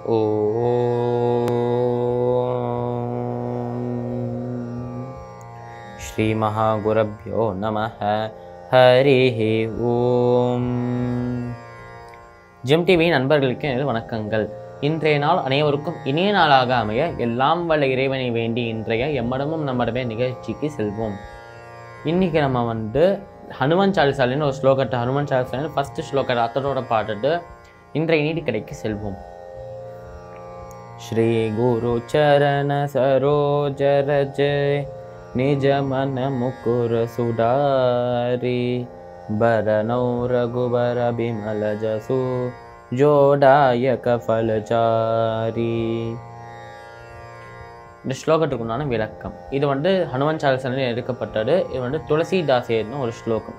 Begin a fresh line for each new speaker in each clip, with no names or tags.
ॐ श्रीमहागुरभ्यो नमः हरिः ஓம் GeM TV நண்பர்களுக்கு எனது வணக்கங்கள் இன்றைய நாள் அனைவருக்கும் இனிய நாளாக அமைய எல்லாம் வல்ல இறைவனை வேண்டி இன்றைய எம்மடமும் நம்மடமே நிகழ்ச்சிக்கு செல்வோம் இன்னைக்கு நம்ம வந்து ஹனுமன் சாலிசாலின்னு ஒரு ஸ்லோகத்தை ஹனுமன் சாலிசாலின்னு ஃபஸ்ட்டு ஸ்லோகத்தை அத்தனோட பாட்டுட்டு இன்றைய நீதி கடைக்கு செல்வோம் श्री गुरु चरण सरोज रज निज मन मुकुर सुधारी बरनौ रघुबर बिमल जसु जोडायक फलचारी இந்த ஸ்லோகத்துக்கு உண்டான விளக்கம் இது வந்து ஹனுமன் சாலிசனில் எடுக்கப்பட்டது இது வந்து துளசிதாசேர்னு ஒரு ஸ்லோகம்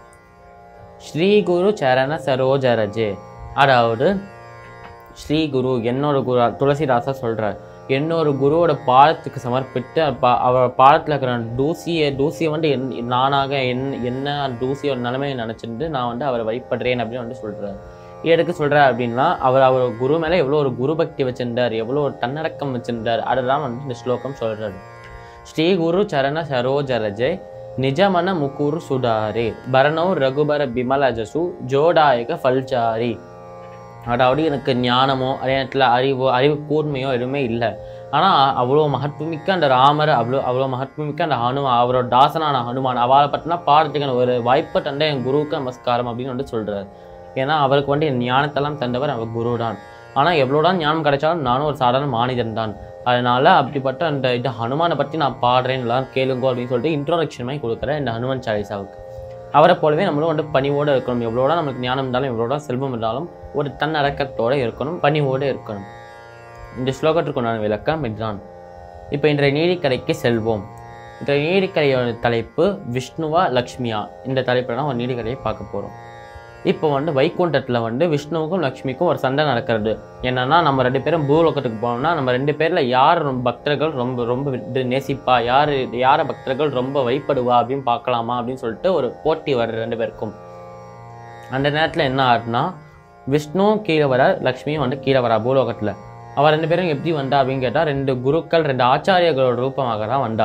ஸ்ரீ குரு சரண சரோஜரஜே அதாவது ஸ்ரீ குரு என்னோட குரு துளசிதாசா சொல்கிறார் என்னோட குருவோட பாதத்துக்கு சமர்ப்பித்து பா அவர் பாதத்தில் இருக்கிற தூசியை தூசியை வந்து என் நானாக என் என்ன தூசியோட நிலைமையை நினச்சிட்டு நான் வந்து அவரை வழிபடுறேன் அப்படின்னு வந்து சொல்கிறார் எதுக்கு சொல்கிறார் அப்படின்னா அவர் அவர் குரு மேலே எவ்வளோ ஒரு குரு பக்தி வச்சிருந்தார் எவ்வளோ ஒரு தன்னடக்கம் வச்சிருந்தார் அதுதான் வந்து இந்த ஸ்லோகம் சொல்கிறார் ஸ்ரீ குரு சரண சரோஜரஜை நிஜமன முக்குரு சுடாரே பரணோ ரகுபர பிமலஜசு ஜோடாயக ஃபல்சாரி அதாவது எனக்கு ஞானமோ அதே நேரத்தில் அறிவோ அறிவு கூர்மையோ எதுவுமே இல்லை ஆனால் அவ்வளோ மகத்துவமிக்க அந்த ராமர் அவ்வளோ அவ்வளோ மகத்துவமிக்க அந்த ஹனுமான் அவரோட தாசனான ஹனுமான் அவளை பற்றினா பாடுறதுக்கான ஒரு வாய்ப்பை தந்த என் குருவுக்கு நமஸ்காரம் அப்படின்னு வந்து சொல்கிறார் ஏன்னா அவருக்கு வந்து என் ஞானத்தெல்லாம் தந்தவர் அவர் குரு தான் ஆனால் எவ்வளோதான் ஞானம் கிடைச்சாலும் நானும் ஒரு சாதாரண மானிதன் தான் அதனால் அப்படிப்பட்ட அந்த இது ஹனுமானை பற்றி நான் பாடுறேன் எல்லாம் கேளுங்கோ அப்படின்னு சொல்லிட்டு இன்ட்ரோடக்ஷன் மாதிரி கொடுக்குறேன் இந்த ஹனுமன் சாலிசாவுக்கு அவரை போலவே நம்மளும் வந்து பணிவோடு இருக்கணும் எவ்வளோதான் நமக்கு ஞானம் இருந்தாலும் எவ்வளோதான் செல்வம் இருந்தாலும் ஒரு தன்னடக்கத்தோடு இருக்கணும் பணிவோடு இருக்கணும் இந்த ஸ்லோகத்திற்குண்டான விளக்கம் இதுதான் இப்போ இன்றைய நீதிக்கரைக்கு செல்வோம் இந்த நீதிக்கரையோட தலைப்பு விஷ்ணுவா லக்ஷ்மியா இந்த தலைப்பில் தான் ஒரு நீதிக்கரையை பார்க்க போகிறோம் இப்போ வந்து வைகுண்டத்தில் வந்து விஷ்ணுவுக்கும் லக்ஷ்மிக்கும் ஒரு சண்டை நடக்கிறது என்னன்னா நம்ம ரெண்டு பேரும் பூலோகத்துக்கு போனோம்னா நம்ம ரெண்டு பேரில் யார் ரொம்ப பக்தர்கள் ரொம்ப ரொம்ப இது நேசிப்பா யார் யாரை பக்தர்கள் ரொம்ப வழிபடுவா அப்படின்னு பார்க்கலாமா அப்படின்னு சொல்லிட்டு ஒரு போட்டி வருது ரெண்டு பேருக்கும் அந்த நேரத்தில் என்ன ஆகுதுன்னா விஷ்ணுவும் கீழே வர லக்ஷ்மியும் வந்து கீழே வரா பூலோகத்தில் அவள் ரெண்டு பேரும் எப்படி வந்தா அப்படின்னு கேட்டால் ரெண்டு குருக்கள் ரெண்டு ஆச்சாரியர்களோட ரூபமாக தான் வந்தா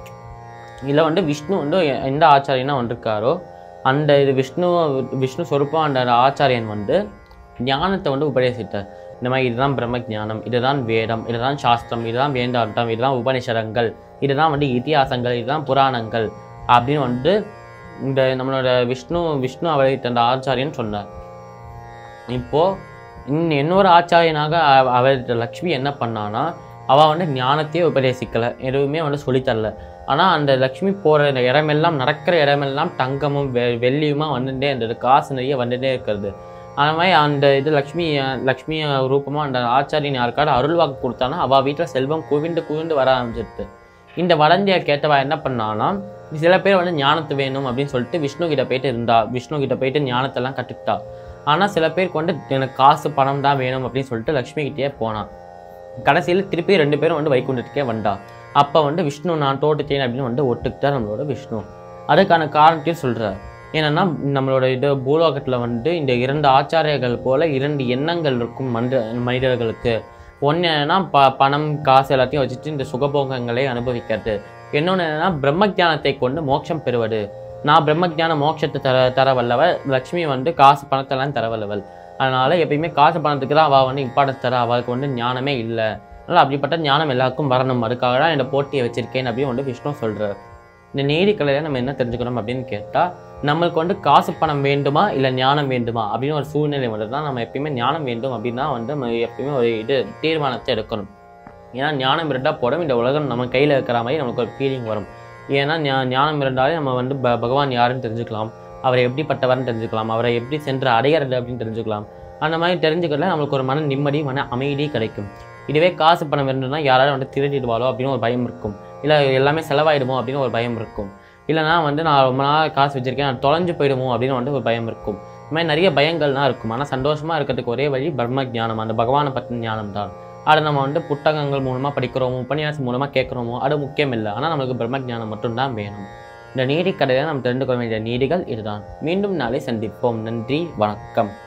இதில் வந்து விஷ்ணு வந்து எ- எந்த ஆச்சாரியனா வந்திருக்காரோ அந்த இது விஷ்ணு விஷ்ணு சொருப்பம் அந்த ஆச்சாரியன் வந்து ஞானத்தை வந்து உபதேசித்தார் இந்த மாதிரி இதுதான் பிரம்ம ஞானம் இதுதான் வேதம் இதுதான் சாஸ்திரம் இதுதான் வேதாந்தம் இதுதான் உபனிஷதங்கள் இதுதான் வந்து இதிகாசங்கள் இதுதான் புராணங்கள் அப்படின்னு வந்து இந்த நம்மளோட விஷ்ணு விஷ்ணு அவதரித்த அந்த ஆச்சாரியன் சொன்னார் இப்போ இன் இன்னொரு ஆச்சாரியனாக அவ- அவதரித்த லக்ஷ்மி என்ன பண்ணானா அவள் வந்து ஞானத்தையே உபதேசிக்கலை எதுவுமே வந்து சொல்லித்தரல ஆனால் அந்த லக்ஷ்மி போகிற இந்த இடமெல்லாம் நடக்கிற இடமெல்லாம் தங்கமும் வெ வெள்ளியுமா வந்துட்டே இருந்தது காசு நிறைய வந்துட்டே இருக்கிறது அந்த மாதிரி அந்த இது லக்ஷ்மி அஹ், லக்ஷ்மி ரூபமாக அந்த ஆச்சாரியன் யாருக்காவது அருள்வாக்கு கொடுத்தானா அவள் வீட்டில் செல்வம் குவிந்து குவிந்து வர ஆரம்பிச்சிருது இந்த வளந்தியை கேட்டவா என்ன பண்ணானா சில பேர் வந்து ஞானத்து வேணும் அப்படின்னு சொல்லிட்டு விஷ்ணு கிட்ட போயிட்டு இருந்தா விஷ்ணு கிட்ட போயிட்டு ஞானத்தெல்லாம் கற்றுக்கிட்டா ஆனால் சில பேருக்கு வந்து எனக்கு காசு பணம் தான் வேணும் அப்படின்னு சொல்லிட்டு லக்ஷ்மி கிட்டேயே போனான் கடைசியில் திருப்பி ரெண்டு பேரும் வந்து வைகுண்டத்துக்கே வந்தா அப்போ வந்து விஷ்ணு நான் தோட்டுச்சேன் அப்படின்னு வந்து ஒட்டுக்கிட்டா நம்மளோட விஷ்ணு அதுக்கான காரணத்தையும் சொல்கிறார் ஏன்னா நம்மளோட இது பூலோகத்தில் வந்து இந்த இரண்டு ஆச்சாரியர்கள் போல இரண்டு எண்ணங்கள் இருக்கும் மனித மனிதர்களுக்கு ஒன்று என்னன்னா ப பணம் காசு எல்லாத்தையும் வச்சுட்டு இந்த சுகபோகங்களை அனுபவிக்கிறது இன்னொன்று என்னன்னா பிரம்ம ஞானத்தை கொண்டு மோட்சம் பெறுவது நான் பிரம்ம ஞான மோட்சத்தை தர தர வல்லவள் லக்ஷ்மி வந்து காசு பணத்தெல்லாம் தர வல்லவள் அதனால எப்பயுமே காசு பணத்துக்கு தான் அவள் வந்து இம்பார்ட்டன்ஸ் தர அவளுக்கு வந்து ஞானமே இல்லை அதனால் அப்படிப்பட்ட ஞானம் எல்லாருக்கும் வரணும் அதுக்காக தான் இந்த போட்டியை வச்சிருக்கேன் அப்படின்னு வந்து விஷ்ணு சொல்கிறார் இந்த நீதி கலையில நம்ம என்ன தெரிஞ்சுக்கணும் அப்படின்னு கேட்டால் நம்மளுக்கு வந்து காசு பணம் வேண்டுமா இல்லை ஞானம் வேண்டுமா அப்படின்னு ஒரு சூழ்நிலை வந்து தான் நம்ம எப்பயுமே ஞானம் வேண்டும் அப்படின்னா வந்து நம்ம எப்பயுமே ஒரு இது தீர்மானத்தை எடுக்கணும் ஏன்னா ஞானம் இருந்தால் போடும் இந்த உலகம் நம்ம கையில் இருக்கிற மாதிரி நமக்கு ஒரு ஃபீலிங் வரும் ஏன்னா ஞா ஞானம் இருந்தாலே நம்ம வந்து ப பகவான் யாருன்னு தெரிஞ்சுக்கலாம் அவரை எப்படிப்பட்டவர்னு தெரிஞ்சுக்கலாம் அவரை எப்படி சென்று அடையிறது அப்படின்னு தெரிஞ்சுக்கலாம் அந்த மாதிரி தெரிஞ்சுக்கல நம்மளுக்கு ஒரு மன நிம்மதி மன அமைதி கிடைக்கும் இதுவே காசு பணம் வேணும்னா யாராவது வந்து திருடிடுவாளோ அப்படின்னு ஒரு பயம் இருக்கும் இல்லை எல்லாமே செலவாயிடுமோ அப்படின்னு ஒரு பயம் இருக்கும் இல்லைனா வந்து நான் ரொம்ப நாள் காசு வச்சிருக்கேன் நான் தொலைஞ்சு போயிடுமோ அப்படின்னு வந்து ஒரு பயம் இருக்கும் இந்த மாதிரி நிறைய பயங்கள்லாம் இருக்கும் ஆனால் சந்தோஷமாக இருக்கிறதுக்கு ஒரே வழி பிரம்ம ஞானம் அந்த பகவானை பற்றின ஞானம் தான் அதை நம்ம வந்து புத்தகங்கள் மூலமாக படிக்கிறோமோ உபன்யாசம் மூலமாக கேட்குறோமோ அது முக்கியம் இல்லை ஆனால் நமக்கு பிரம்ம ஞானம் மட்டும்தான் வேணும் இந்த நீதி கதையில் நாம் தெரிந்து கொள்ள வேண்டிய நீதிகள் இதுதான் மீண்டும் நாளை சந்திப்போம் நன்றி வணக்கம்